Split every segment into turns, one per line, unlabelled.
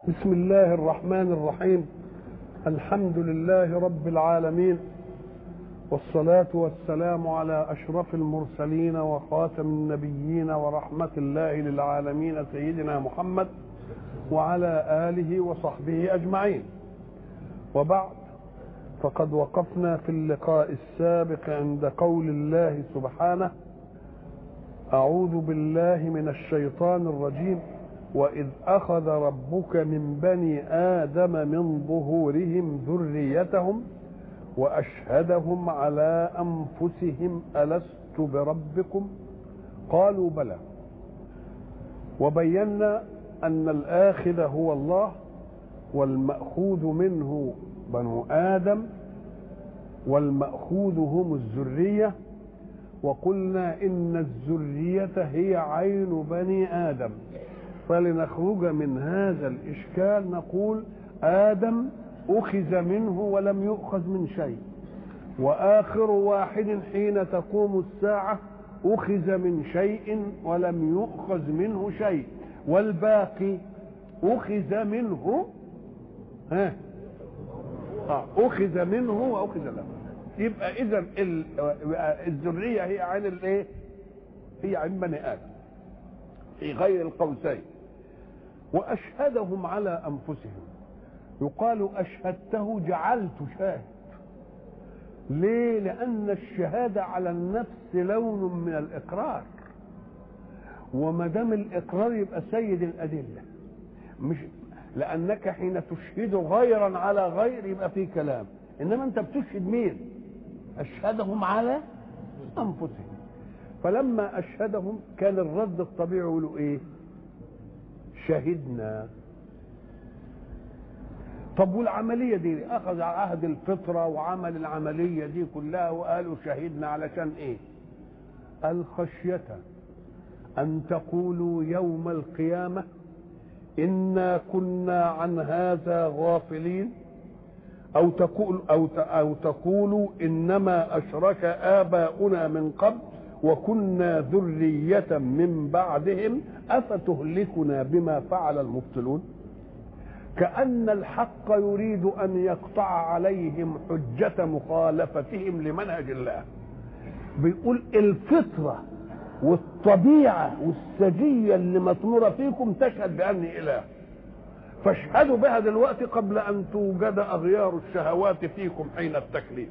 بسم الله الرحمن الرحيم الحمد لله رب العالمين والصلاة والسلام على أشرف المرسلين وخاتم النبيين ورحمة الله للعالمين سيدنا محمد وعلى آله وصحبه أجمعين وبعد فقد وقفنا في اللقاء السابق عند قول الله سبحانه أعوذ بالله من الشيطان الرجيم وإذ أخذ ربك من بني آدم من ظهورهم ذريتهم وأشهدهم على أنفسهم ألست بربكم قالوا بلى وبينا أن الآخذ هو الله والمأخوذ منه بنو آدم والمأخوذ هم الذرية وقلنا إن الذرية هي عين بني آدم فلنخرج من هذا الإشكال نقول آدم أخذ منه ولم يؤخذ من شيء وآخر واحد حين تقوم الساعة أخذ من شيء ولم يؤخذ منه شيء والباقي أخذ منه ها آه أخذ منه وأخذ له يبقى إذا الذرية هي عين الإيه؟ هي عين بني آدم في غير القوسين واشهدهم على انفسهم يقال اشهدته جعلت شاهد ليه لان الشهاده على النفس لون من الاقرار وما دام الاقرار يبقى سيد الادله مش لانك حين تشهد غيرا على غير يبقى في كلام انما انت بتشهد مين اشهدهم على انفسهم فلما اشهدهم كان الرد الطبيعي يقولوا ايه شهدنا طب والعملية دي أخذ عهد الفطرة وعمل العملية دي كلها وقالوا شهدنا علشان إيه؟ قال خشية أن تقولوا يوم القيامة إنا كنا عن هذا غافلين أو تقول أو أو تقولوا إنما أشرك آباؤنا من قبل وكنا ذرية من بعدهم أفتهلكنا بما فعل المبطلون كأن الحق يريد أن يقطع عليهم حجة مخالفتهم لمنهج الله بيقول الفطرة والطبيعة والسجية اللي مطمورة فيكم تشهد بأني إله فاشهدوا بها دلوقتي قبل أن توجد أغيار الشهوات فيكم حين التكليف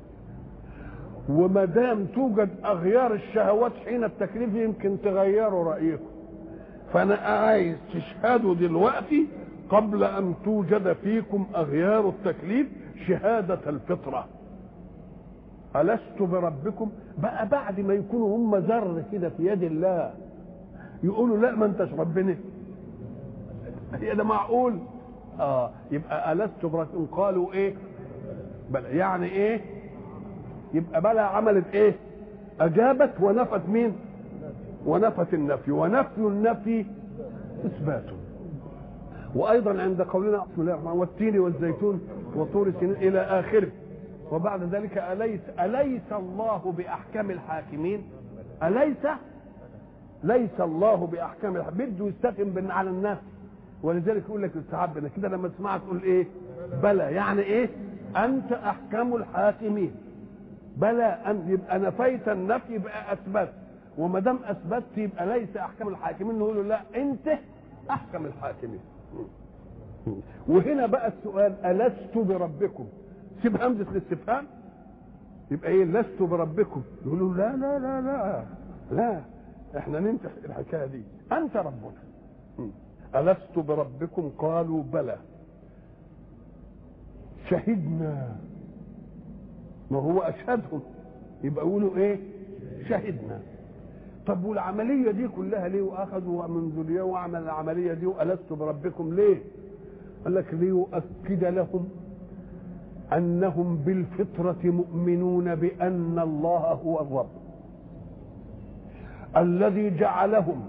وما دام توجد اغيار الشهوات حين التكليف يمكن تغيروا رايكم فانا عايز تشهدوا دلوقتي قبل ان توجد فيكم اغيار التكليف شهاده الفطره الست بربكم بقى بعد ما يكونوا هم ذر كده في يد الله يقولوا لا ما انتش ربنا هي ده معقول اه يبقى الست بربكم قالوا ايه بل يعني ايه يبقى بلى عملت ايه اجابت ونفت مين ونفت النفي ونفي النفي اثبات وايضا عند قولنا بسم الله الرحمن والتين والزيتون وطور سنين الى اخره وبعد ذلك اليس اليس الله باحكم الحاكمين اليس ليس الله باحكم الحاكمين بده يستقم على الناس ولذلك يقول لك استحب كده لما تسمعها تقول ايه بلى يعني ايه انت احكم الحاكمين بلى ان يبقى نفيت النفي يبقى اثبت وما دام اثبت يبقى ليس احكم الحاكمين نقول له لا انت احكم الحاكمين وهنا بقى السؤال الست بربكم سيب همزه الاستفهام يبقى ايه لست بربكم يقولوا لا لا لا لا لا احنا ننتح الحكايه دي انت ربنا الست بربكم قالوا بلى شهدنا ما هو اشهدهم يبقى يقولوا ايه شهدنا طب والعمليه دي كلها ليه واخذوا من ذريه وعمل العمليه دي والست بربكم ليه قال لك ليؤكد لهم انهم بالفطره مؤمنون بان الله هو الرب الذي جعلهم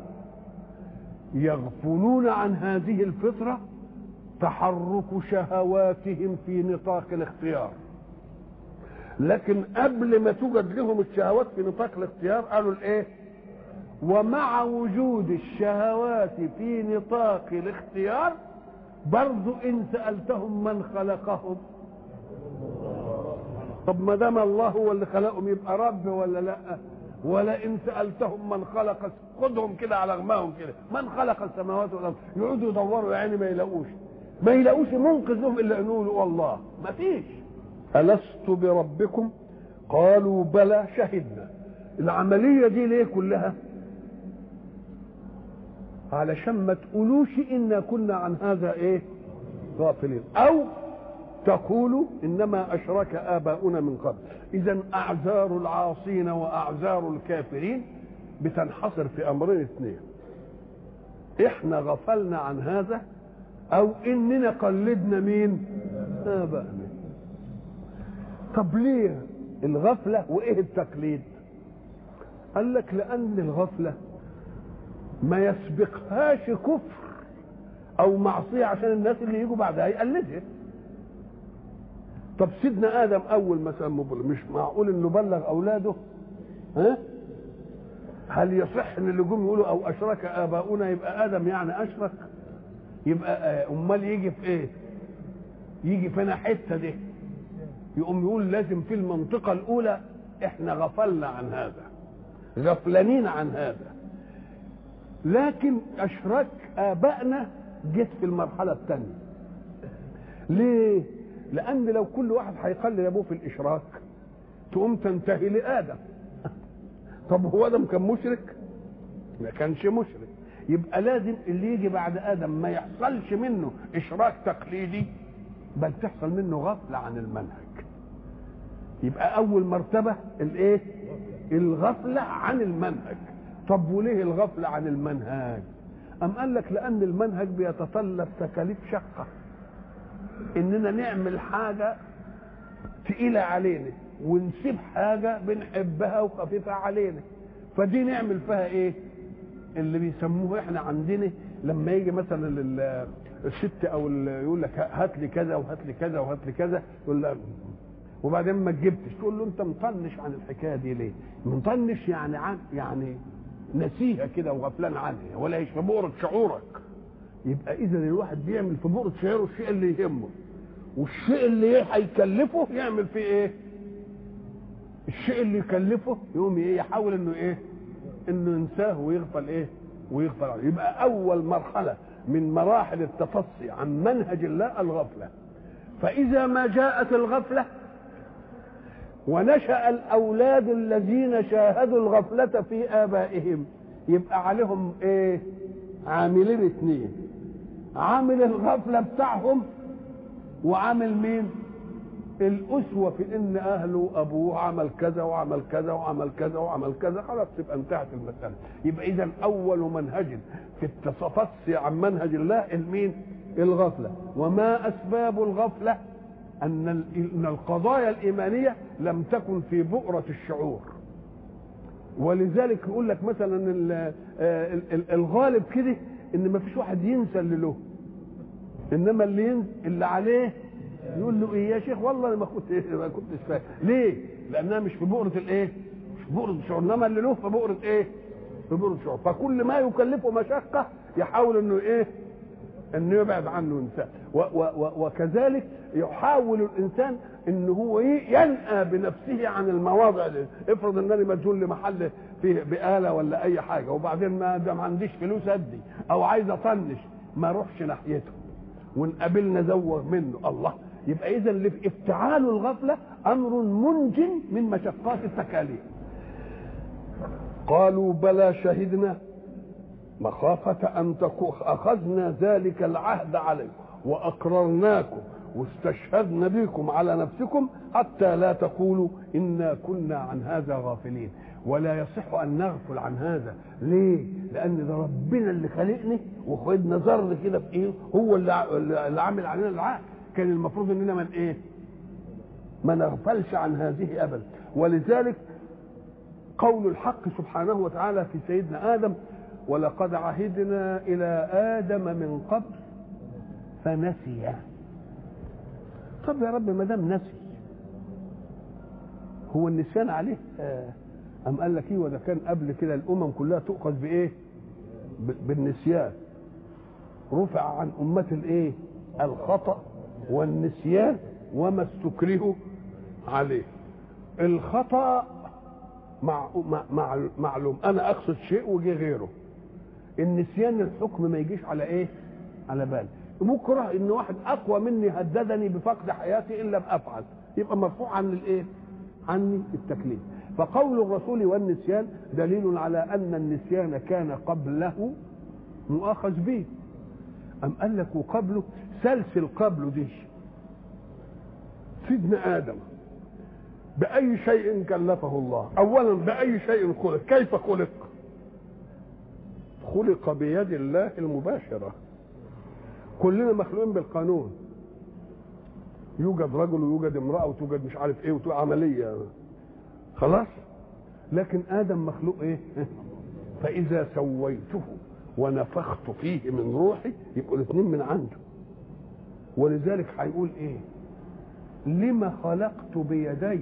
يغفلون عن هذه الفطره تحرك شهواتهم في نطاق الاختيار لكن قبل ما توجد لهم الشهوات في نطاق الاختيار قالوا الايه ومع وجود الشهوات في نطاق الاختيار برضو ان سالتهم من خلقهم طب ما دام الله هو اللي خلقهم يبقى رب ولا لا ولا ان سالتهم من خلق خدهم كده على غماهم كده من خلق السماوات والارض يقعدوا يدوروا يعني ما يلاقوش ما يلاقوش منقذ لهم الا ان يقولوا الله ما فيش الست بربكم قالوا بلى شهدنا العمليه دي ليه كلها علشان ما تقولوش انا كنا عن هذا ايه غافلين او تقولوا انما اشرك اباؤنا من قبل اذا اعذار العاصين واعذار الكافرين بتنحصر في امرين اثنين احنا غفلنا عن هذا او اننا قلدنا مين ابائنا طب ليه الغفله وايه التقليد قال لك لان الغفله ما يسبقهاش كفر او معصيه عشان الناس اللي يجوا بعدها يقلدها طب سيدنا ادم اول مثلا مبلغ مش معقول انه بلغ اولاده ها هل يصح ان اللي جم يقولوا او اشرك اباؤنا يبقى ادم يعني اشرك يبقى امال يجي في ايه يجي فينا حته دي يقوم يقول لازم في المنطقه الاولى احنا غفلنا عن هذا غفلانين عن هذا لكن اشراك ابائنا جت في المرحله الثانيه ليه لان لو كل واحد هيقلد ابوه في الاشراك تقوم تنتهي لادم طب هو ادم كان مشرك ما كانش مشرك يبقى لازم اللي يجي بعد ادم ما يحصلش منه اشراك تقليدي بل تحصل منه غفله عن المنهج يبقى اول مرتبه الايه الغفله عن المنهج طب وليه الغفله عن المنهج ام قال لك لان المنهج بيتطلب تكاليف شقه اننا نعمل حاجه تقيله علينا ونسيب حاجه بنحبها وخفيفه علينا فدي نعمل فيها ايه اللي بيسموه احنا عندنا لما يجي مثلا الست او يقول لك هات لي كذا وهات لي كذا وهات لي كذا يقول لك وبعدين ما جبتش تقول له انت مطنش عن الحكايه دي ليه؟ مطنش يعني عن يعني نسيها كده وغفلان عنها ولا هيش في بؤرة شعورك يبقى اذا الواحد بيعمل في بؤرة شعوره الشيء اللي يهمه والشيء اللي هيكلفه يعمل فيه ايه؟ الشيء اللي يكلفه يقوم ايه يحاول انه ايه؟ انه ينساه ويغفل ايه؟ ويغفل عنه يبقى اول مرحله من مراحل التفصي عن منهج الله الغفله فاذا ما جاءت الغفله ونشأ الأولاد الذين شاهدوا الغفلة في آبائهم يبقى عليهم إيه؟ عاملين اثنين عامل الغفلة بتاعهم وعامل مين؟ الأسوة في إن أهله أبوه عمل كذا وعمل كذا وعمل كذا وعمل كذا خلاص تبقى انتهت المسألة يبقى إذا أول منهج في التفصي عن منهج الله المين؟ الغفلة وما أسباب الغفلة ان ان القضايا الايمانيه لم تكن في بؤره الشعور ولذلك يقول لك مثلا الغالب كده ان ما فيش واحد ينسى اللي له انما اللي ينسى اللي عليه يقول له ايه يا شيخ والله انا ما كنت ما كنتش فاهم ليه لانها مش في بؤره الايه مش في بؤره الشعور انما اللي له في بؤره ايه في بؤره الشعور فكل ما يكلفه مشقه يحاول انه ايه انه يبعد عنه انسان وكذلك يحاول الانسان ان هو ينأى بنفسه عن المواضع دي افرض انني مديون لمحل فيه بآلة ولا اي حاجة وبعدين ما ده ما عنديش فلوس ادي او عايز اطنش ما اروحش ناحيته ونقابلنا زوغ منه الله يبقى اذا افتعال الغفلة امر منج من مشقات التكاليف قالوا بلى شهدنا مخافة أن أخذنا ذلك العهد عليكم وأقررناكم واستشهدنا بكم على نفسكم حتى لا تقولوا إنا كنا عن هذا غافلين ولا يصح أن نغفل عن هذا ليه؟ لأن ده ربنا اللي خلقني وخدنا ذر كده في إيه هو اللي, اللي عامل علينا العهد كان المفروض إننا من إيه؟ ما نغفلش عن هذه أبدا ولذلك قول الحق سبحانه وتعالى في سيدنا آدم ولقد عهدنا إلى آدم من قبل فنسي طب يا رب ما دام نسي هو النسيان عليه أم قال لك ايوه ده كان قبل كده الأمم كلها تؤخذ بإيه؟ بالنسيان رفع عن أمة الإيه؟ الخطأ والنسيان وما استكرهوا عليه الخطأ مع مع معلوم انا اقصد شيء وجي غيره النسيان الحكم ما يجيش على ايه على بالي مكره ان واحد اقوى مني هددني بفقد حياتي ان لم افعل يبقى مرفوع عن الايه عني التكليف فقول الرسول والنسيان دليل على ان النسيان كان قبله مؤاخذ به ام قال لك وقبله سلسل قبله دي سيدنا ادم باي شيء كلفه الله اولا باي شيء خلق كيف خلق خلق بيد الله المباشره كلنا مخلوقين بالقانون يوجد رجل ويوجد امراه وتوجد مش عارف ايه وتوجد عمليه خلاص لكن ادم مخلوق ايه فاذا سويته ونفخت فيه من روحي يبقوا الاثنين من عنده ولذلك هيقول ايه لما خلقت بيدي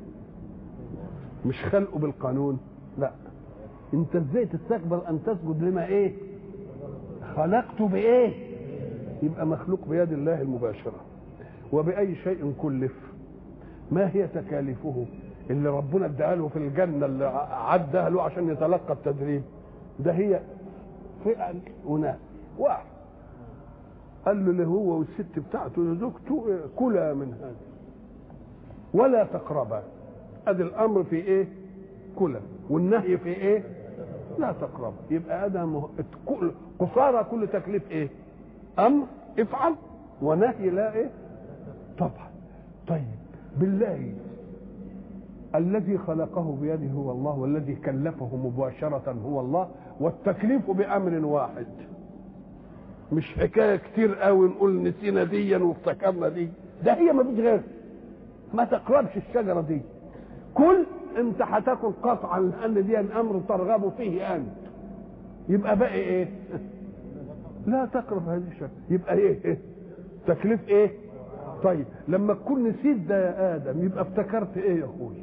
مش خلقه بالقانون لا انت ازاي تستكبر ان تسجد لما ايه خلقته بايه يبقى مخلوق بيد الله المباشره وباي شيء كلف ما هي تكاليفه اللي ربنا اداها له في الجنه اللي عدها له عشان يتلقى التدريب ده هي فئه وناس واحد قال له اللي هو والست بتاعته لزوجته كلا من هذا ولا تقربا ادي الامر في ايه كلا والنهي في ايه لا تقرب يبقى ادم قصارى كل تكليف ايه امر افعل ونهي لا ايه طبعا طيب بالله الذي خلقه بيده هو الله والذي كلفه مباشرة هو الله والتكليف بأمر واحد مش حكاية كتير قوي نقول نسينا ديا وافتكرنا دي ده هي ما فيش غير ما تقربش الشجرة دي كل انت هتاكل قطعا لان دي امر ترغب فيه انت يبقى باقي ايه لا تقرب هذه الشجرة يبقى ايه تكليف ايه طيب لما تكون نسيت ده يا ادم يبقى افتكرت ايه يا اخوي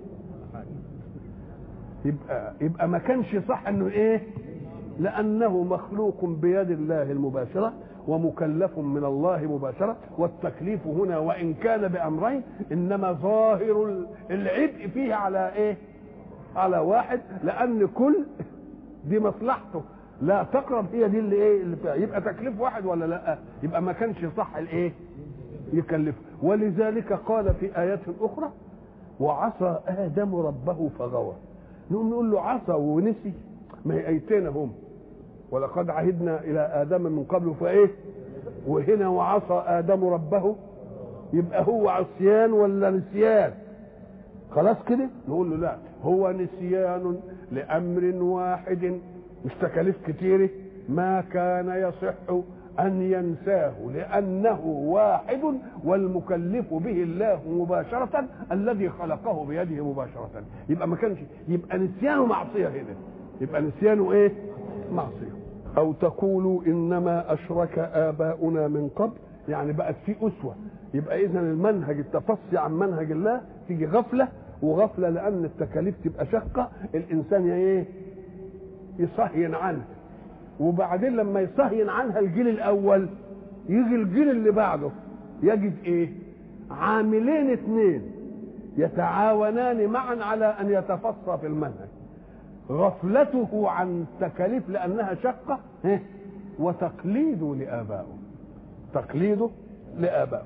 يبقى يبقى ما كانش صح انه ايه لانه مخلوق بيد الله المباشره ومكلف من الله مباشره والتكليف هنا وان كان بامرين انما ظاهر العبء فيه على ايه على واحد لان كل دي مصلحته لا تقرب هي دي اللي ايه اللي فيها يبقى تكليف واحد ولا لا يبقى ما كانش صح الايه يكلفه ولذلك قال في ايات اخرى وعصى ادم ربه فغوى نقوم نقول له عصى ونسي ما هي ايتين هم ولقد عهدنا الى ادم من قبل فايه وهنا وعصى ادم ربه يبقى هو عصيان ولا نسيان خلاص كده نقول له لا هو نسيان لامر واحد مش تكاليف كتيره ما كان يصح أن ينساه لأنه واحد والمكلف به الله مباشرة الذي خلقه بيده مباشرة يبقى ما كانش يبقى نسيانه معصية هنا يبقى نسيانه إيه؟ معصية أو تقولوا إنما أشرك آباؤنا من قبل يعني بقت في أسوة يبقى إذا المنهج التفصي عن منهج الله تيجي غفلة وغفلة لأن التكاليف تبقى شقة الإنسان إيه؟ يصهين عنها وبعدين لما يصهين عنها الجيل الاول يجي الجيل اللي بعده يجد ايه عاملين اثنين يتعاونان معا على ان يتفصى في المنهج غفلته عن تكاليف لانها شقه وتقليده لابائه تقليده لابائه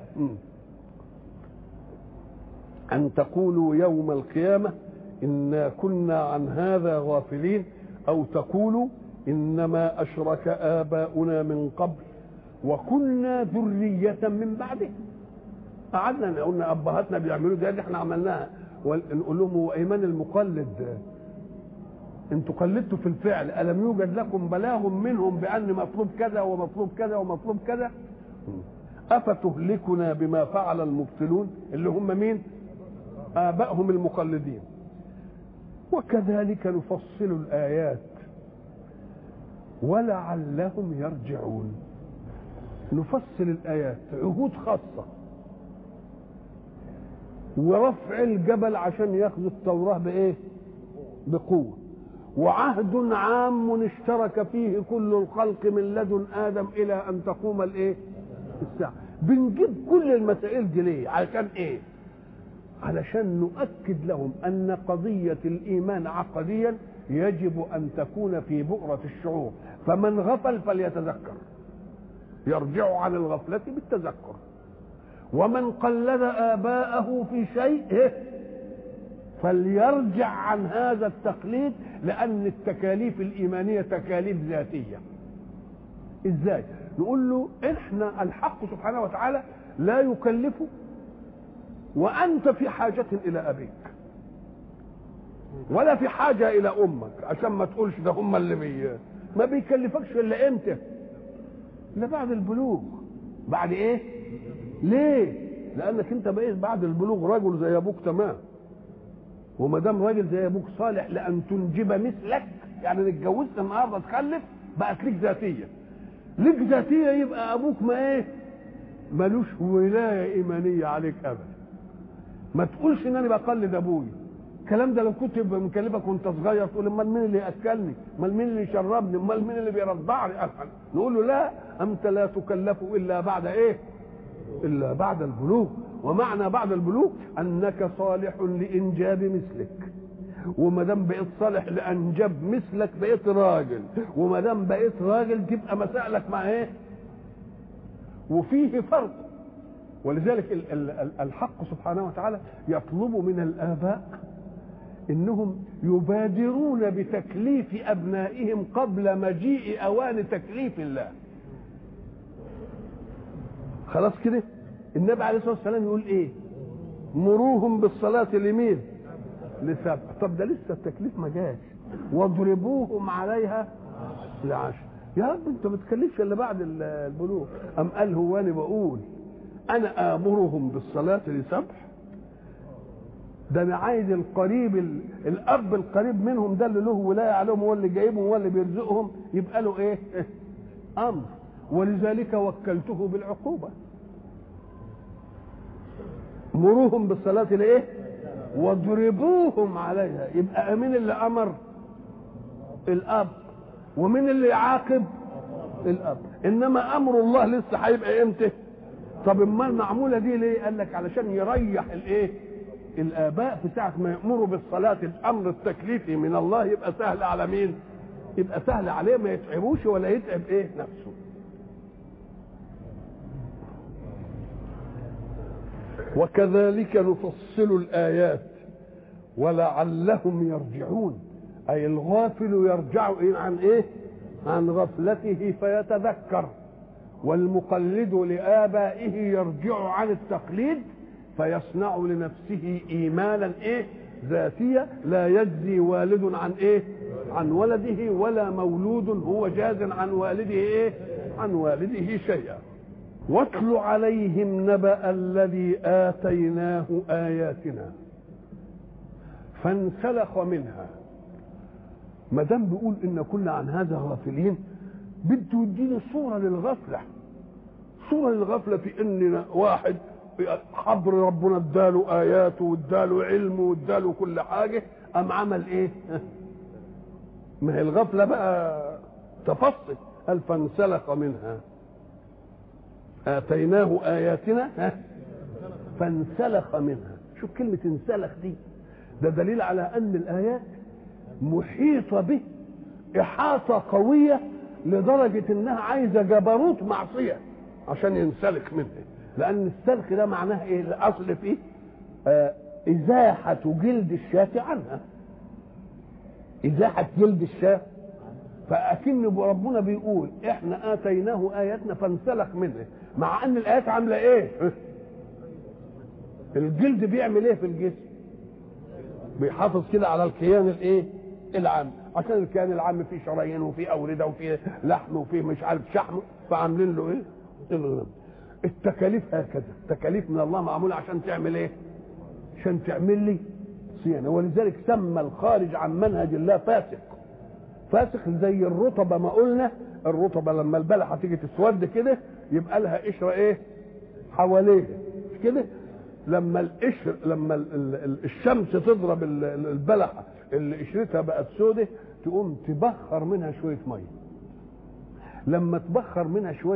ان تقولوا يوم القيامه انا كنا عن هذا غافلين او تقولوا انما اشرك اباؤنا من قبل وكنا ذرية من بعده قعدنا قلنا ابهاتنا بيعملوا ده احنا عملناها ونقول لهم هو ايمان المقلد انتوا قلدتوا في الفعل الم يوجد لكم بلاغ منهم بان مطلوب كذا ومطلوب كذا ومطلوب كذا افتهلكنا بما فعل المبطلون اللي هم مين ابائهم المقلدين وكذلك نفصل الايات ولعلهم يرجعون نفصل الآيات عهود خاصة ورفع الجبل عشان ياخذوا التوراة بإيه؟ بقوة وعهد عام اشترك فيه كل الخلق من لدن آدم إلى أن تقوم الإيه؟ الساعة بنجيب كل المسائل دي ليه علشان ايه علشان نؤكد لهم ان قضيه الايمان عقديا يجب ان تكون في بؤره الشعور فمن غفل فليتذكر يرجع عن الغفله بالتذكر ومن قلد اباءه في شيء فليرجع عن هذا التقليد لان التكاليف الايمانيه تكاليف ذاتيه ازاي نقول له احنا الحق سبحانه وتعالى لا يكلف وانت في حاجه الى ابيك ولا في حاجه الى امك عشان ما تقولش ده هم اللي بي ما بيكلفكش الا امتى لا بعد البلوغ بعد ايه ليه لانك انت بقيت بعد البلوغ رجل زي ابوك تمام وما دام راجل زي ابوك صالح لان تنجب مثلك يعني اتجوزت النهارده تخلف بقت ليك ذاتيه ليك ذاتيه يبقى ابوك ما ايه ملوش ولايه ايمانيه عليك ابدا ما تقولش ان انا بقلد ابوي الكلام ده لو كنت مكلفك وانت صغير تقول امال مين اللي ياكلني امال مين اللي يشربني امال مين اللي بيرضعني نقول له لا انت لا تكلف الا بعد ايه الا بعد البلوغ ومعنى بعد البلوغ انك صالح لانجاب مثلك وما دام بقيت صالح لانجاب مثلك بقيت راجل وما دام بقيت راجل تبقى مسائلك مع ايه وفيه فرق ولذلك الحق سبحانه وتعالى يطلب من الاباء انهم يبادرون بتكليف ابنائهم قبل مجيء اوان تكليف الله خلاص كده النبي عليه الصلاه والسلام يقول ايه مروهم بالصلاه لمين لسبع طب ده لسه التكليف ما جاش واضربوهم عليها لعشر يا رب انت ما تكلفش الا بعد البلوغ ام قال هو انا بقول انا امرهم بالصلاه لسبع ده انا عايز القريب الاب القريب منهم ده اللي له ولايه عليهم هو اللي جايبهم هو اللي بيرزقهم يبقى له ايه امر ولذلك وكلته بالعقوبه مروهم بالصلاه لايه واضربوهم عليها يبقى مين اللي امر الاب ومين اللي يعاقب الاب انما امر الله لسه هيبقى امتى طب امال المعموله دي ليه قال لك علشان يريح الايه الاباء في ساعه ما يامروا بالصلاه الامر التكليفي من الله يبقى سهل على مين يبقى سهل عليه ما يتعبوش ولا يتعب ايه نفسه وكذلك نفصل الايات ولعلهم يرجعون اي الغافل يرجع عن ايه عن غفلته فيتذكر والمقلد لآبائه يرجع عن التقليد فيصنع لنفسه إيمانا إيه ذاتية لا يجزي والد عن إيه عن ولده ولا مولود هو جاز عن والده إيه عن والده شيئا واتل عليهم نبأ الذي آتيناه آياتنا فانسلخ منها ما دام بيقول ان كنا عن هذا غافلين بده يديني صوره للغفله صوره للغفله في ان واحد حبر ربنا اداله اياته واداله علمه واداله كل حاجه ام عمل ايه ما هي الغفله بقى تفصل قال فانسلخ منها اتيناه اياتنا فانسلخ منها شوف كلمه انسلخ دي ده دليل على ان الايات محيطه به احاطه قويه لدرجه انها عايزه جبروت معصيه عشان ينسلخ منها لان السلخ ده معناه ايه الاصل فيه آه ازاحه جلد الشاة عنها ازاحه جلد الشاة فاكن ربنا بيقول احنا اتيناه اياتنا فانسلخ منها مع ان الايات عامله ايه الجلد بيعمل ايه في الجسم بيحافظ كده على الكيان الايه العام عشان الكيان العام فيه شرايين وفيه اورده وفيه لحم وفيه مش عارف شحم فعاملين له ايه التكاليف هكذا التكاليف من الله معموله عشان تعمل ايه عشان تعمل لي صيانه ولذلك سمى الخارج عن منهج الله فاسق فاسق زي الرطبه ما قلنا الرطبه لما البلحه تيجي تسود كده يبقى لها قشره ايه حواليها مش كده لما القشر لما الشمس تضرب البلحه اللي قشرتها بقت سودة تقوم تبخر منها شويه ميه لما تبخر منها شويه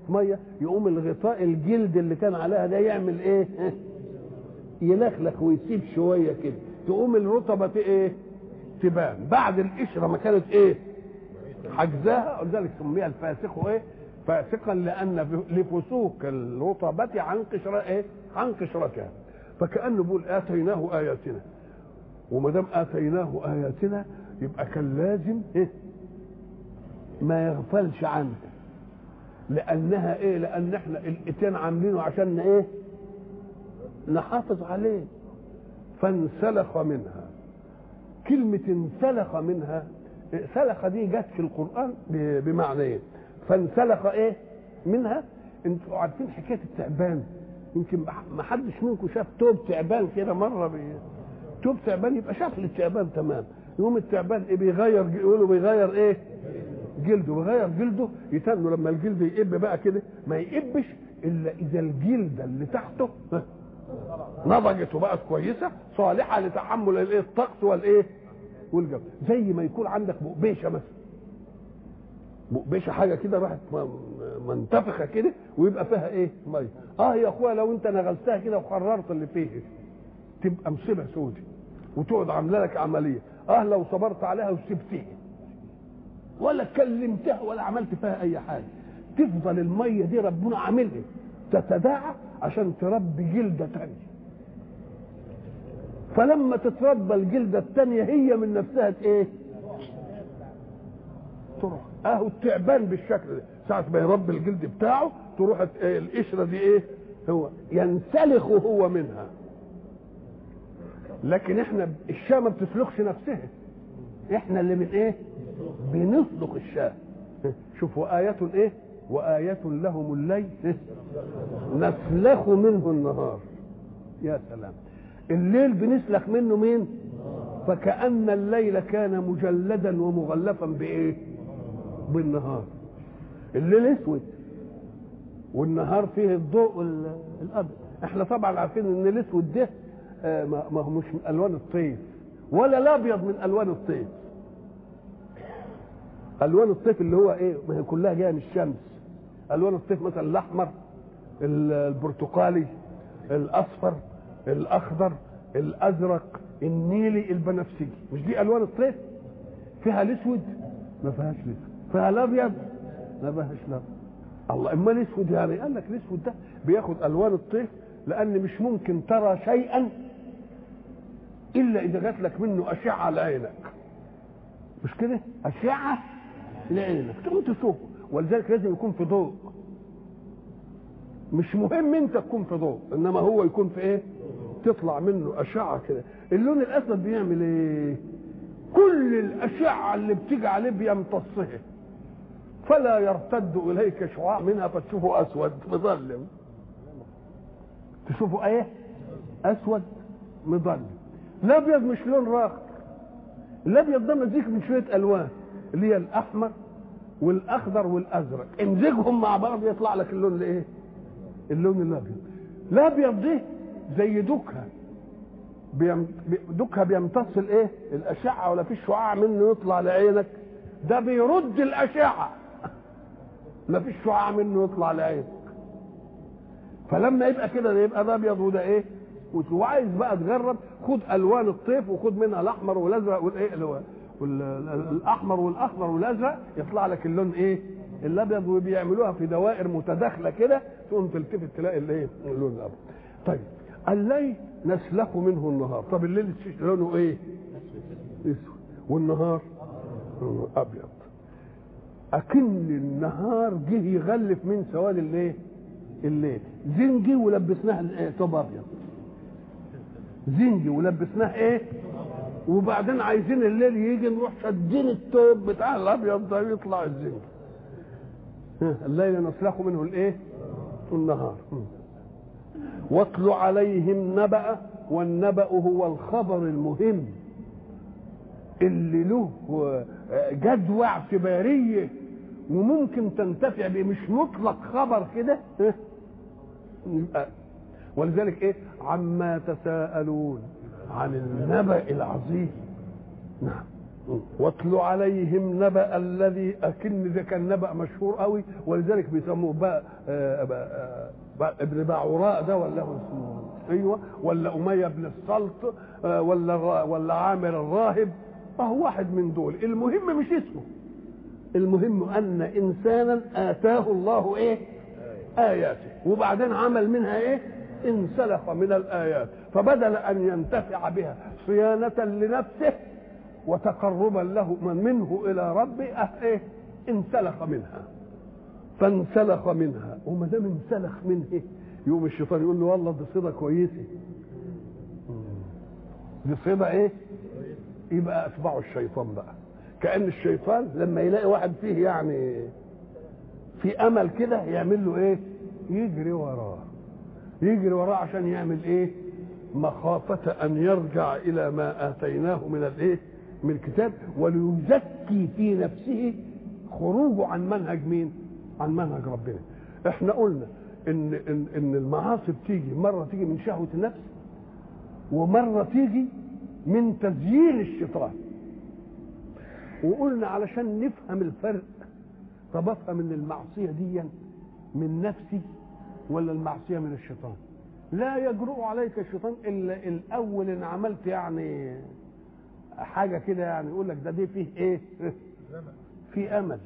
ميه يقوم الغطاء الجلد اللي كان عليها ده يعمل ايه يلخلخ ويسيب شويه كده تقوم الرطبه ايه تبان بعد القشره ما كانت ايه حجزاها ولذلك سميها الفاسق ايه فاسقا لان لفسوق الرطبه عن قشره ايه عن قشرتها فكانه بيقول اتيناه اياتنا وما دام اتيناه اياتنا يبقى كان لازم ايه ما يغفلش عنها لانها ايه لان احنا الاتيان عاملينه عشان ايه نحافظ عليه فانسلخ منها كلمة انسلخ منها سلخ دي جت في القرآن بمعنى ايه فانسلخ ايه منها انتوا عارفين حكاية التعبان يمكن ما حدش منكم شاف توب تعبان كده مرة بي... توب تعبان يبقى شاف التعبان تمام يقوم التعبان ايه بيغير يقولوا بيغير ايه جلده بيغير جلده يتنوا لما الجلد يقب بقى كده ما يقبش الا اذا الجلده اللي تحته نضجت وبقت كويسه صالحه لتحمل الايه الطقس والايه والجو زي ما يكون عندك بقبيشه مثلا بقبيشه حاجه كده راحت منتفخه كده ويبقى فيها ايه ميه اه يا اخويا لو انت نغلتها كده وقررت اللي فيه تبقى مصيبه سودة وتقعد عامله لك عمليه اه لو صبرت عليها وسبتها ولا كلمتها ولا عملت فيها اي حاجه تفضل الميه دي ربنا عاملها تتداعى عشان تربي جلده تانية فلما تتربى الجلده الثانيه هي من نفسها ايه تروح اهو التعبان بالشكل ده ساعه ما يربي الجلد بتاعه تروح إيه القشره دي ايه هو ينسلخ هو منها لكن احنا الشاه ما بتسلخش نفسها احنا اللي من ايه بنسلخ الشاه شوفوا آية ايه وآية لهم الليل نسلخ منه النهار يا سلام الليل بنسلخ منه مين فكأن الليل كان مجلدا ومغلفا بإيه بالنهار الليل اسود والنهار فيه الضوء الابيض احنا طبعا عارفين ان الاسود ده ما هو مش من الوان الطيف ولا الابيض من الوان الطيف الوان الطيف اللي هو ايه ما هي كلها جايه من الشمس الوان الطيف مثلا الاحمر البرتقالي الاصفر الاخضر الازرق النيلي البنفسجي مش دي الوان الطيف فيها الاسود ما فيهاش الاسود فيها الابيض ما فيهاش الابيض الله اما الاسود يعني قال لك الاسود ده بياخد الوان الطيف لان مش ممكن ترى شيئا الا اذا جات لك منه اشعه لعينك مش كده اشعه لعينك تقوم تشوفه ولذلك لازم يكون في ضوء مش مهم انت تكون في ضوء انما هو يكون في ايه تطلع منه اشعه كده اللون الاسود بيعمل ايه كل الاشعه اللي بتيجي عليه بيمتصها فلا يرتد اليك شعاع منها فتشوفه اسود مظلم تشوفه ايه اسود مظلم الابيض مش لون راقي الابيض ده مزيج من شويه الوان اللي هي الاحمر والاخضر والازرق امزجهم مع بعض يطلع لك اللون الايه اللون الابيض الابيض ده زي دوكها بيم... دوكها بيمتص الايه الاشعه ولا في شعاع منه يطلع لعينك ده بيرد الاشعه ما فيش شعاع منه يطلع لعينك فلما يبقى كده ده يبقى ده ابيض وده ايه وعايز بقى تجرب خد الوان الطيف وخد منها الاحمر والازرق والايه اللي هو الاحمر والاخضر والازرق يطلع لك اللون ايه الابيض وبيعملوها في دوائر متداخله كده تقوم تلتفت تلاقي الايه اللون الابيض طيب الليل نسلخ منه النهار طب الليل لونه ايه اسود والنهار لونه ابيض اكن النهار جه يغلف من سواد الايه الليل زنجي ولبسناه الايه طب ابيض زنجي ولبسناه ايه وبعدين عايزين الليل يجي نروح شادين التوب بتاع الابيض ده يطلع الزنجي الليل نسلخ منه الايه النهار واتل عليهم نبأ والنبأ هو الخبر المهم اللي له جدوى اعتباريه وممكن تنتفع به مش مطلق خبر كده يبقى ولذلك ايه عما تساءلون عن النبأ العظيم نعم واتل عليهم نبأ الذي أكن ده كان نبأ مشهور قوي ولذلك بيسموه بقى آه، بقى بقى ابن باعوراء ده ولا هو اسمه ايوه ولا أمية بن السلط آه، ولا الرا- ولا عامر الراهب اهو واحد من دول المهم مش اسمه المهم ان انسانا اتاه الله ايه اياته وبعدين عمل منها ايه انسلخ من الايات فبدل ان ينتفع بها صيانه لنفسه وتقربا له من منه الى ربه أه ايه انسلخ منها فانسلخ منها وما دام انسلخ منه يقوم الشيطان يقول له والله دي صيده كويسه دي صيده ايه يبقى اتبعوا الشيطان بقى كان الشيطان لما يلاقي واحد فيه يعني في امل كده يعمل له ايه يجري وراه يجري وراه عشان يعمل ايه مخافة أن يرجع إلى ما آتيناه من الإيه؟ من الكتاب وليزكي في نفسه خروجه عن منهج مين؟ عن منهج ربنا. إحنا قلنا إن إن إن المعاصي بتيجي مرة تيجي من شهوة النفس ومرة تيجي من تزيين الشيطان. وقلنا علشان نفهم الفرق طب افهم ان المعصيه دي من نفسي ولا المعصيه من الشيطان لا يجرؤ عليك الشيطان الا الاول ان عملت يعني حاجه كده يعني يقول لك ده دي فيه ايه في امل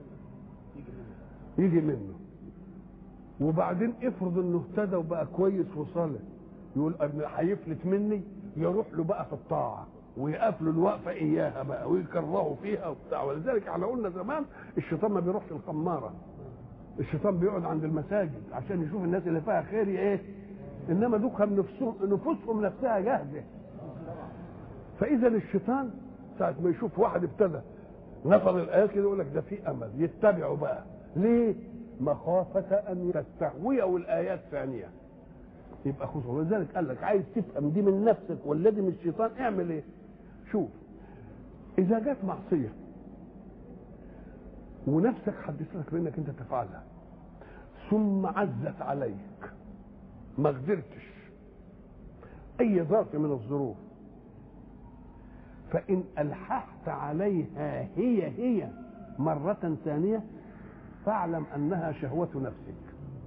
يجي منه وبعدين افرض انه اهتدى وبقى كويس وصالح يقول ابن هيفلت مني يروح له بقى في الطاعه ويقف له الوقفه اياها بقى ويكرهه فيها وبتاع ولذلك احنا قلنا زمان الشيطان ما بيروحش الخماره الشيطان بيقعد عند المساجد عشان يشوف الناس اللي فيها خير ايه انما دوكهم نفسهم نفوسهم نفسها جاهزه فاذا الشيطان ساعه ما يشوف واحد ابتدى نفض الايات كده يقول لك ده في امل يتبعه بقى ليه مخافة أن تستهويه الآيات ثانية يبقى خصوصا ولذلك قال لك عايز تفهم دي من نفسك والذي من الشيطان اعمل ايه شوف إذا جت معصية ونفسك حدثتك بأنك أنت تفعلها ثم عزت عليك ما قدرتش أي ظرف من الظروف فإن ألححت عليها هي هي مرة ثانية فاعلم أنها شهوة نفسك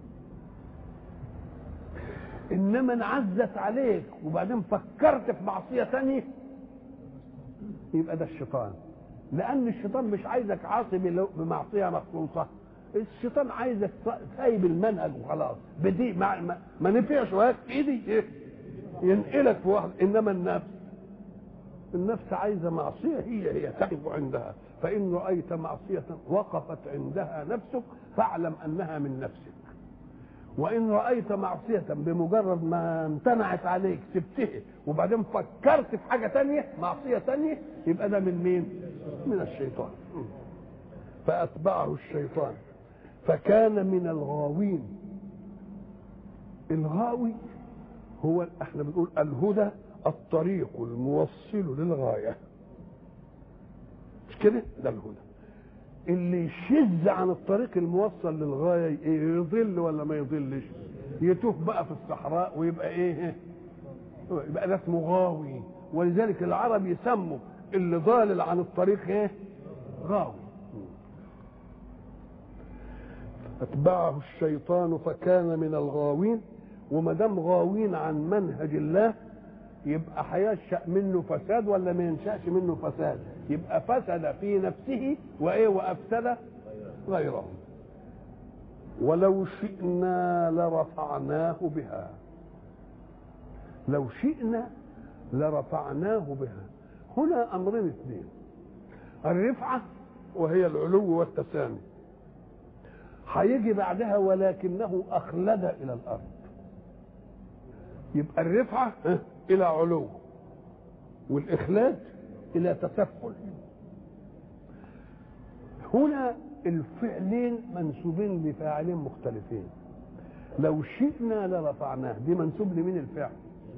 إنما انعزت عليك وبعدين فكرت في معصية ثانية يبقى ده الشيطان لأن الشيطان مش عايزك عاصي بلو- بمعصية مخصوصة الشيطان عايزك سايب المنهج وخلاص بدي ما, ما, ما نفعش وهيك ايدي إيه؟ ينقلك في واحد انما النفس النفس عايزه معصيه هي هي تقف عندها فان رايت معصيه وقفت عندها نفسك فاعلم انها من نفسك وان رايت معصيه بمجرد ما امتنعت عليك سبتها وبعدين فكرت في حاجه تانية معصيه تانية يبقى ده من مين من الشيطان فاتبعه الشيطان فكان من الغاوين الغاوي هو احنا بنقول الهدى الطريق الموصل للغايه مش كده ده الهدى اللي يشذ عن الطريق الموصل للغايه ايه يضل ولا ما يضلش يتوه بقى في الصحراء ويبقى ايه يبقى ده اسمه غاوي ولذلك العرب يسموا اللي ضالل عن الطريق ايه غاوي اتبعه الشيطان فكان من الغاوين وما دام غاوين عن منهج الله يبقى هينشا منه فساد ولا ما ينشاش منه فساد يبقى فسد في نفسه وايه وافسد غيره ولو شئنا لرفعناه بها لو شئنا لرفعناه بها هنا امرين اثنين الرفعه وهي العلو والتسامي هيجي بعدها ولكنه اخلد الى الارض يبقى الرفعه ها، الى علو والاخلاد الى تسفل هنا الفعلين منسوبين لفاعلين مختلفين لو شئنا لرفعناه دي منسوب لمين الفعل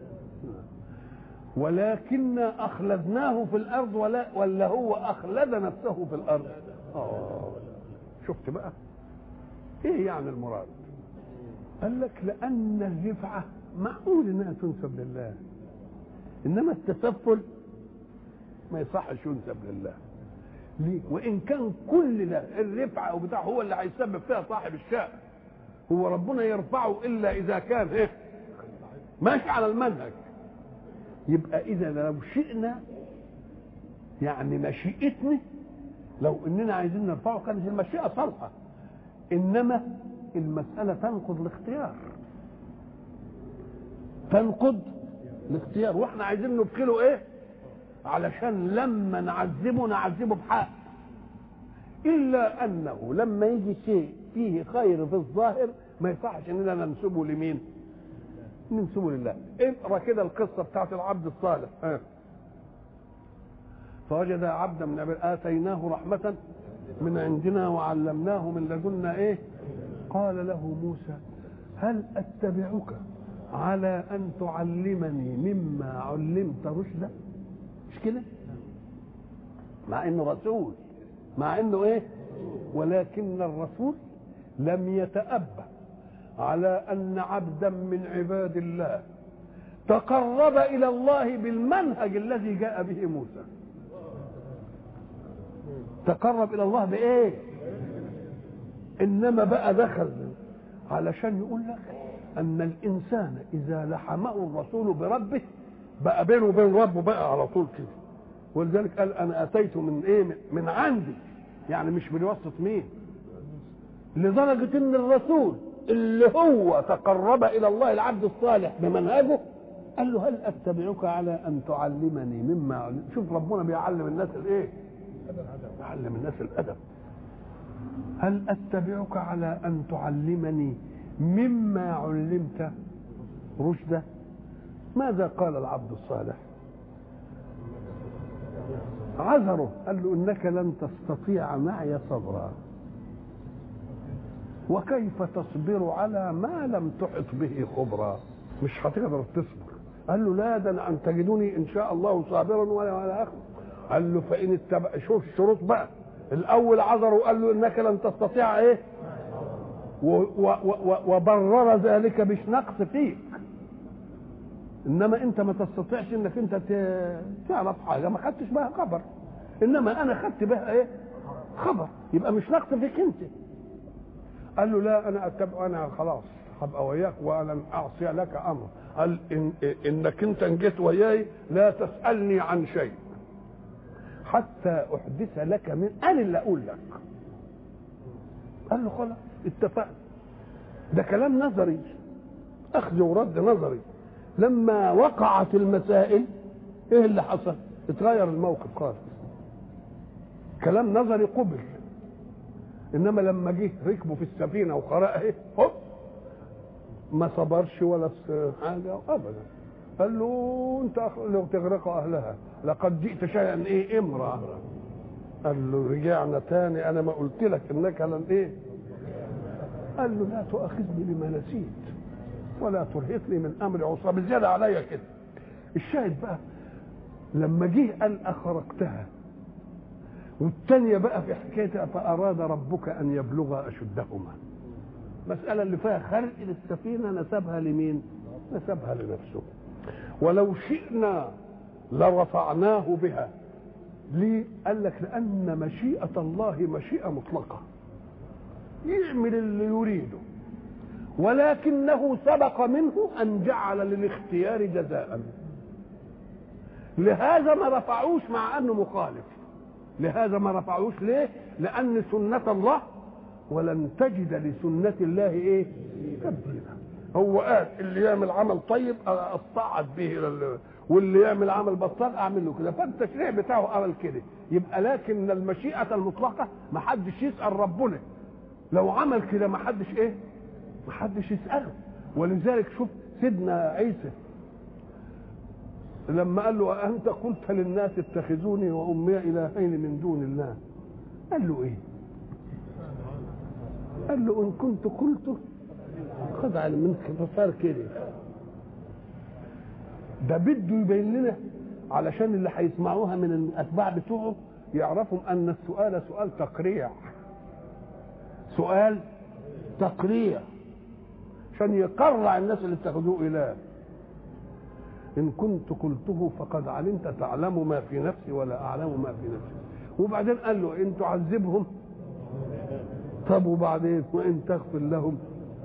ولكن اخلدناه في الارض ولا ولا هو اخلد نفسه في الارض آه. شفت بقى ايه يعني المراد قال لك لان الرفعه معقول انها تنسب لله انما التسفل ما يصحش ينسب لله ليه وان كان كل ده الرفعه او بتاع هو اللي هيسبب فيها صاحب الشأن هو ربنا يرفعه الا اذا كان ايه ماشي على المنهج يبقى اذا لو شئنا يعني مشيئتنا لو اننا عايزين نرفعه كانت المشيئه صالحه انما المساله تنقض الاختيار تنقض الاختيار واحنا عايزين ندخله ايه علشان لما نعذبه نعذبه بحق الا انه لما يجي شيء فيه خير في الظاهر ما يصحش اننا ننسبه لمين ننسبه لله اقرا كده القصه بتاعت العبد الصالح ها فوجد عبدا من عباد اتيناه رحمه من عندنا وعلمناه من لدنا ايه قال له موسى هل اتبعك على ان تعلمني مما علمت رشدا مش كده مع انه رسول مع انه ايه ولكن الرسول لم يتأبى على ان عبدا من عباد الله تقرب الى الله بالمنهج الذي جاء به موسى تقرب الى الله بايه انما بقى دخل علشان يقول لك ان الانسان اذا لحمه الرسول بربه بقى بينه وبين ربه بقى على طول كده ولذلك قال انا اتيت من ايه من عندي يعني مش بواسطه مين لدرجه ان الرسول اللي هو تقرب الى الله العبد الصالح بمنهجه قال له هل اتبعك على ان تعلمني مما علم شوف ربنا بيعلم الناس الايه يعلم الناس الادب هل اتبعك على ان تعلمني مما علمت رشدا ماذا قال العبد الصالح عذره قال له انك لن تستطيع معي صبرا وكيف تصبر على ما لم تحط به خبرا مش هتقدر تصبر قال له لا ده ان تجدوني ان شاء الله صابرا ولا ولا اخر قال له فان اتبع شوف الشروط بقى الاول عذره قال له انك لن تستطيع ايه و و و وبرر ذلك مش نقص فيك انما انت ما تستطيعش انك انت تعرف حاجه ما خدتش بها خبر انما انا خدت بها ايه خبر يبقى مش نقص فيك انت قال له لا انا اتبع انا خلاص هبقى وياك وانا اعصي لك امر قال إن انك انت جيت وياي لا تسالني عن شيء حتى احدث لك من انا اللي اقول لك قال له خلاص اتفقنا ده كلام نظري اخذ ورد نظري لما وقعت المسائل ايه اللي حصل اتغير الموقف خالص كلام نظري قبل انما لما جه ركبوا في السفينه وقرأ ايه هوب ما صبرش ولا حاجه ابدا قال له انت لو تغرق اهلها لقد جئت شيئا ايه امراه قال له رجعنا تاني انا ما قلت لك انك لن ايه قال له لا تؤاخذني بما نسيت ولا ترهقني من امر عصا بزياده عليا كده الشاهد بقى لما جه قال اخرقتها والثانية بقى في حكاية فأراد ربك أن يبلغ أشدهما مسألة اللي فيها خرق للسفينة نسبها لمين نسبها لنفسه ولو شئنا لرفعناه بها ليه قال لك لأن مشيئة الله مشيئة مطلقة يعمل اللي يريده ولكنه سبق منه أن جعل للاختيار جزاء لهذا ما رفعوش مع أنه مخالف لهذا ما رفعوش ليه لأن سنة الله ولن تجد لسنة الله ايه تبديلا هو قال اللي يعمل عمل طيب اصعد به الى واللي يعمل عمل بطال اعمل له كده فالتشريع بتاعه عمل كده يبقى لكن المشيئة المطلقة ما حدش يسأل ربنا لو عمل كده ما حدش ايه ما حدش يسأله ولذلك شوف سيدنا عيسى لما قال له أنت قلت للناس اتخذوني وأمي إلهين من دون الله قال له إيه قال له إن كنت قلت خد على منك فصار كده ده بده يبين لنا علشان اللي هيسمعوها من الأتباع بتوعه يعرفوا أن السؤال سؤال تقريع سؤال تقريع عشان يقرع الناس اللي اتخذوه إله ان كنت قلته فقد علمت تعلم ما في نفسي ولا اعلم ما في نفسي وبعدين قال له ان تعذبهم طب وبعدين وان تغفر لهم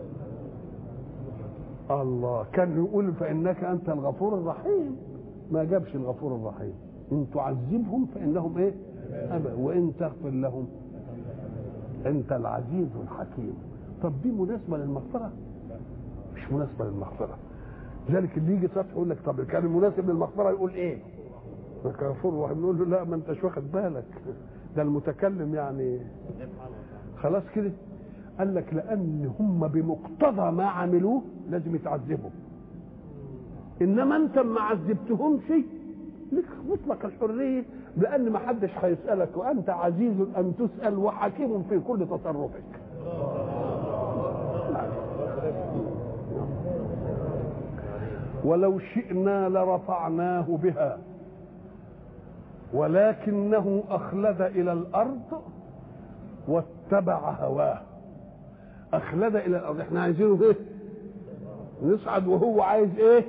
الله كان يقول فانك انت الغفور الرحيم ما جابش الغفور الرحيم ان تعذبهم فانهم ايه أبا وان تغفر لهم انت العزيز الحكيم طب دي مناسبه للمغفره مش مناسبه للمغفره ذلك اللي يجي سطح يقول لك طب كان المناسب للمغفره يقول ايه غفور رحيم نقول له لا ما انتش واخد بالك ده المتكلم يعني خلاص كده قال لك لان هم بمقتضى ما عملوه لازم يتعذبوا انما انت ما عذبتهمش لك مطلق الحريه لان ما حدش هيسالك وانت عزيز ان تسال وحكيم في كل تصرفك ولو شئنا لرفعناه بها ولكنه اخلد الى الارض واتبع هواه اخلد الى الارض احنا عايزينه ايه نصعد وهو عايز ايه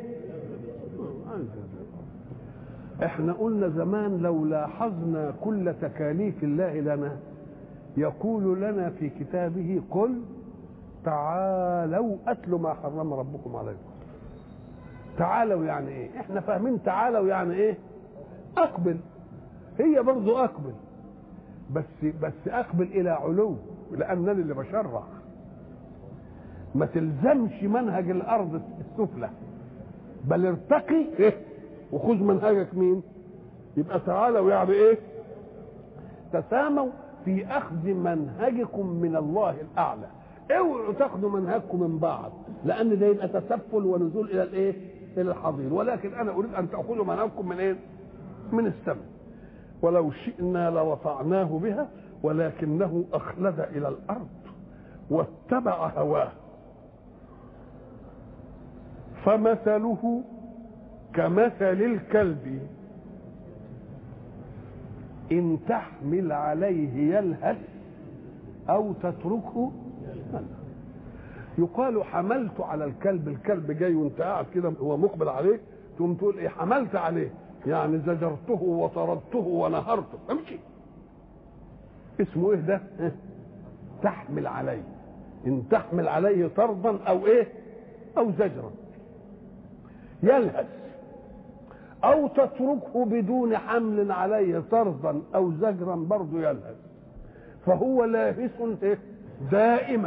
احنا قلنا زمان لو لاحظنا كل تكاليف الله لنا يقول لنا في كتابه قل تعالوا اتلوا ما حرم ربكم عليكم تعالوا يعني ايه احنا فاهمين تعالوا يعني ايه اقبل هي برضو اقبل بس بس اقبل الى علو لانني اللي بشرع ما تلزمش منهج الارض السفلى بل ارتقي إيه؟ وخذ منهجك مين يبقى تعالوا يعني ايه تساموا في اخذ منهجكم من الله الاعلى اوعوا تاخذوا منهجكم من بعض لان ده يبقى تسفل ونزول الى الايه الى الحضير ولكن انا اريد ان تاخذوا منهجكم من ايه من السماء ولو شئنا لرفعناه بها ولكنه اخلد الى الارض واتبع هواه فمثله كمثل الكلب ان تحمل عليه يلهث او تتركه يلهث يقال حملت على الكلب الكلب جاي وانت قاعد كده هو مقبل عليك تقوم تقول ايه حملت عليه يعني زجرته وطردته ونهرته امشي اسمه ايه ده تحمل عليه ان تحمل عليه طردا او ايه او زجرا يلهث او تتركه بدون حمل عليه طردا او زجرا برضه يلهث فهو لاهث دائما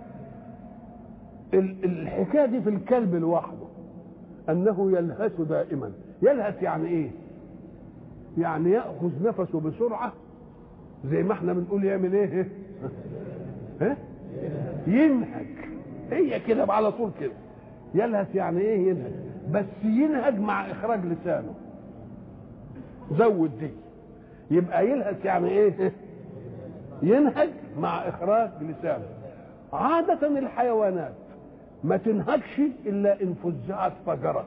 الحكايه دي في الكلب لوحده انه يلهث دائما يلهث يعني ايه يعني ياخذ نفسه بسرعه زي ما احنا بنقول يعمل ايه ها ينهج هي كده على طول كده يلهث يعني ايه ينهج بس ينهج مع اخراج لسانه زود دي يبقى يلهث يعني ايه ينهج مع اخراج لسانه عادة الحيوانات ما تنهكش الا ان فزعت فجرت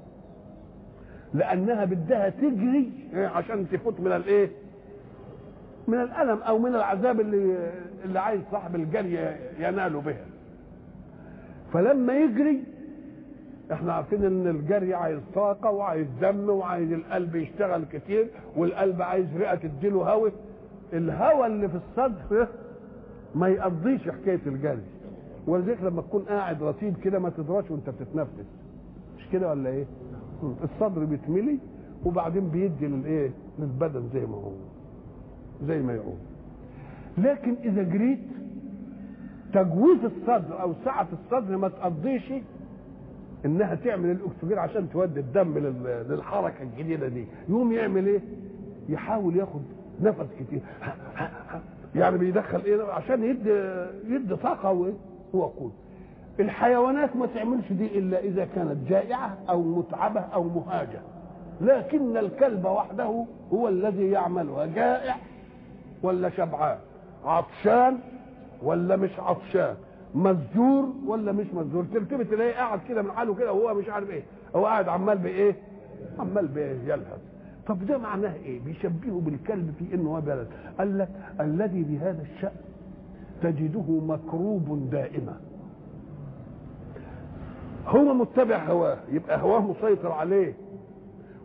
لانها بدها تجري عشان تفوت من الايه من الالم او من العذاب اللي اللي عايز صاحب الجري ينال بها فلما يجري احنا عارفين ان الجري عايز طاقه وعايز دم وعايز القلب يشتغل كتير والقلب عايز رئه تديله هواء الهواء اللي في الصدر ما يقضيش حكايه الجري ولذلك لما تكون قاعد رتيب كده ما تدراش وانت بتتنفس مش كده ولا ايه الصدر بيتملي وبعدين بيدي للايه للبدن زي ما هو زي ما يقول لكن اذا جريت تجويف الصدر او سعه الصدر ما تقضيش انها تعمل الاكسجين عشان تودي الدم للحركه الجديده دي يقوم يعمل ايه يحاول ياخد نفس كتير يعني بيدخل ايه عشان يدي يدي طاقه وقود الحيوانات ما تعملش دي الا اذا كانت جائعه او متعبه او مهاجه لكن الكلب وحده هو الذي يعملها جائع ولا شبعان عطشان ولا مش عطشان مزجور ولا مش مزجور تلتفت تلاقيه قاعد كده من حاله كده وهو مش عارف ايه هو قاعد عمال بايه عمال بيلهث طب ده معناه ايه بيشبهه بالكلب في انه هو بلد قال لك الذي بهذا الشأن تجده مكروب دائما هو متبع هواه يبقى هواه مسيطر عليه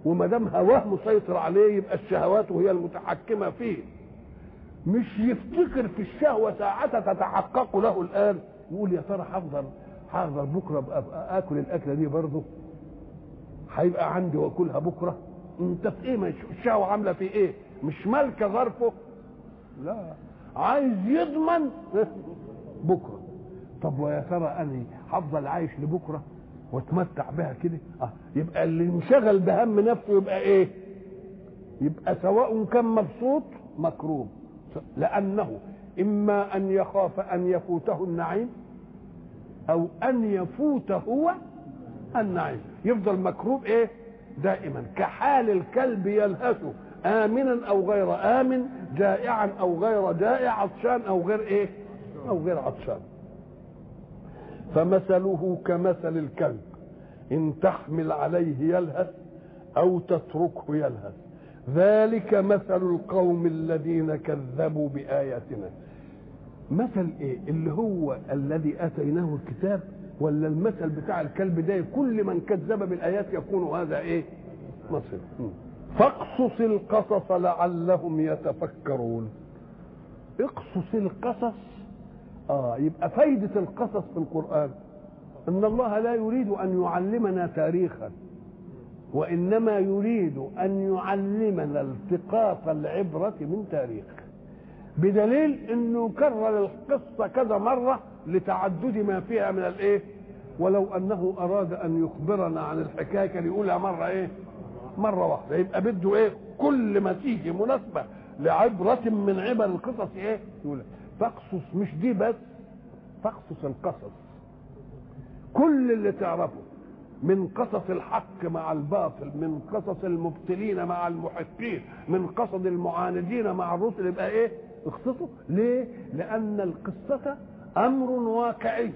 وما دام هواه مسيطر عليه يبقى الشهوات هي المتحكمه فيه مش يفتكر في الشهوه ساعتها تتحقق له الان يقول يا ترى هفضل هفضل بكره ابقى اكل الاكله دي برضه هيبقى عندي واكلها بكره انت في ايه الشهوه عامله في ايه مش مالكه ظرفه لا عايز يضمن بكره طب ويا ترى انا هفضل عايش لبكره واتمتع بها كده اه يبقى اللي انشغل بهم نفسه يبقى ايه يبقى سواء كان مبسوط مكروب لانه اما ان يخاف ان يفوته النعيم او ان يفوت هو النعيم يفضل مكروب ايه دائما كحال الكلب يلهث امنا او غير امن جائعا او غير جائع عطشان او غير ايه او غير عطشان فمثله كمثل الكلب ان تحمل عليه يلهث او تتركه يلهث ذلك مثل القوم الذين كذبوا باياتنا مثل ايه اللي هو الذي اتيناه الكتاب ولا المثل بتاع الكلب ده كل من كذب بالايات يكون هذا ايه مثل فاقصص القصص لعلهم يتفكرون اقصص القصص اه يبقى فايدة القصص في القرآن ان الله لا يريد ان يعلمنا تاريخا وانما يريد ان يعلمنا التقاط العبرة من تاريخ بدليل انه كرر القصة كذا مرة لتعدد ما فيها من الايه ولو انه اراد ان يخبرنا عن الحكايه كان يقولها مره ايه مره واحده يبقى بده ايه كل ما تيجي مناسبه لعبره من عبر القصص ايه يقول فاقصص مش دي بس فاقصص القصص كل اللي تعرفه من قصص الحق مع الباطل من قصص المبطلين مع المحقين من قصص المعاندين مع الرسل يبقى ايه اقصصه ليه لان القصه امر واقعي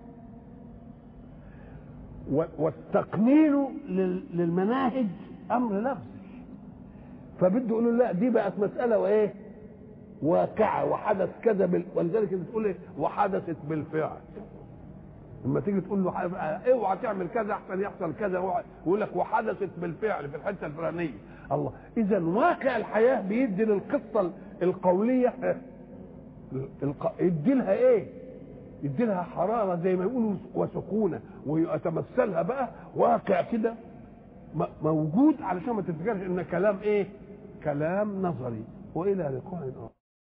والتقنين للمناهج امر لفظي فبده يقول له لا دي بقت مساله وايه واقعه وحدث كذا بال... ولذلك بتقول ايه وحدثت بالفعل لما تيجي تقول له اوعى تعمل كذا احسن يحصل كذا يقول لك وحدثت بالفعل في الحته الفلانيه الله اذا واقع الحياه بيدي للقصه القوليه يدي لها ايه يدي لها حراره زي ما يقولوا وسكونه ويتمثلها بقى واقع كده موجود علشان ما تفتكرش ان كلام ايه كلام نظري والى لقاء اخر